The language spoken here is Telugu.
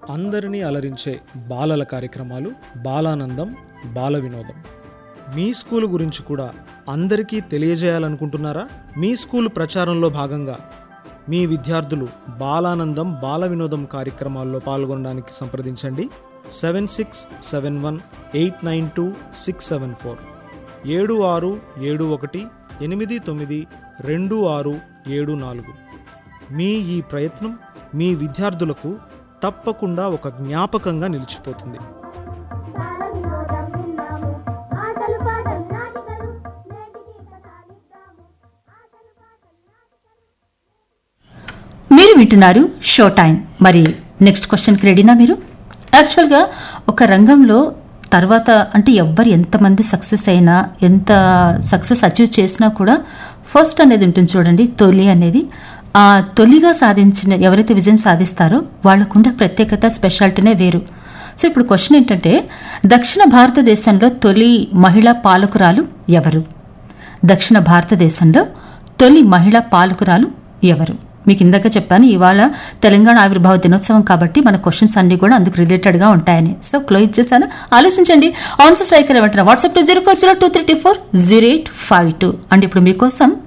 అందరినీ అలరించే బాలల కార్యక్రమాలు బాలానందం బాల వినోదం మీ స్కూల్ గురించి కూడా అందరికీ తెలియజేయాలనుకుంటున్నారా మీ స్కూల్ ప్రచారంలో భాగంగా మీ విద్యార్థులు బాలానందం బాల వినోదం కార్యక్రమాల్లో పాల్గొనడానికి సంప్రదించండి seven six seven one eight nine two six seven four ఏడు ఆరు ఏడు ఒకటి ఎనిమిది తొమ్మిది రెండు ఆరు ఏడు నాలుగు మీ ఈ ప్రయత్నం మీ విద్యార్థులకు తప్పకుండా ఒక జ్ఞాపకంగా నిలిచిపోతుంది బాలవినోదం విన్నాము ఆటలు పాటలు నాటికలు నేటికి కథాలిద్దాము ఆటలు పాటలు నాటికలు మీరు వింటున్నారు షో టైం మరి నెక్స్ట్ క్వశ్చన్కి రెడీనా మీరు యాక్చువల్గా ఒక రంగంలో తర్వాత అంటే ఎవ్వరు ఎంతమంది సక్సెస్ అయినా ఎంత సక్సెస్ అచీవ్ చేసినా కూడా ఫస్ట్ అనేది ఉంటుంది చూడండి తొలి అనేది ఆ తొలిగా సాధించిన ఎవరైతే విజయం సాధిస్తారో వాళ్ళకుండే ప్రత్యేకత స్పెషాలిటీనే వేరు సో ఇప్పుడు క్వశ్చన్ ఏంటంటే దక్షిణ భారతదేశంలో తొలి మహిళా పాలకురాలు ఎవరు దక్షిణ భారతదేశంలో తొలి మహిళా పాలకురాలు ఎవరు మీకు ఇందాక చెప్పాను ఇవాళ తెలంగాణ ఆవిర్భావ దినోత్సవం కాబట్టి మన క్వశ్చన్స్ అన్ని కూడా అందుకు రిలేటెడ్గా ఉంటాయని సో క్లోజ్ చేశాను ఆలోచించండి ఆన్సర్ స్ట్రైకర్ ఏమంటారు WhatsApp two zero four zero two three two four zero eight five two and ఇప్పుడు మీకోసం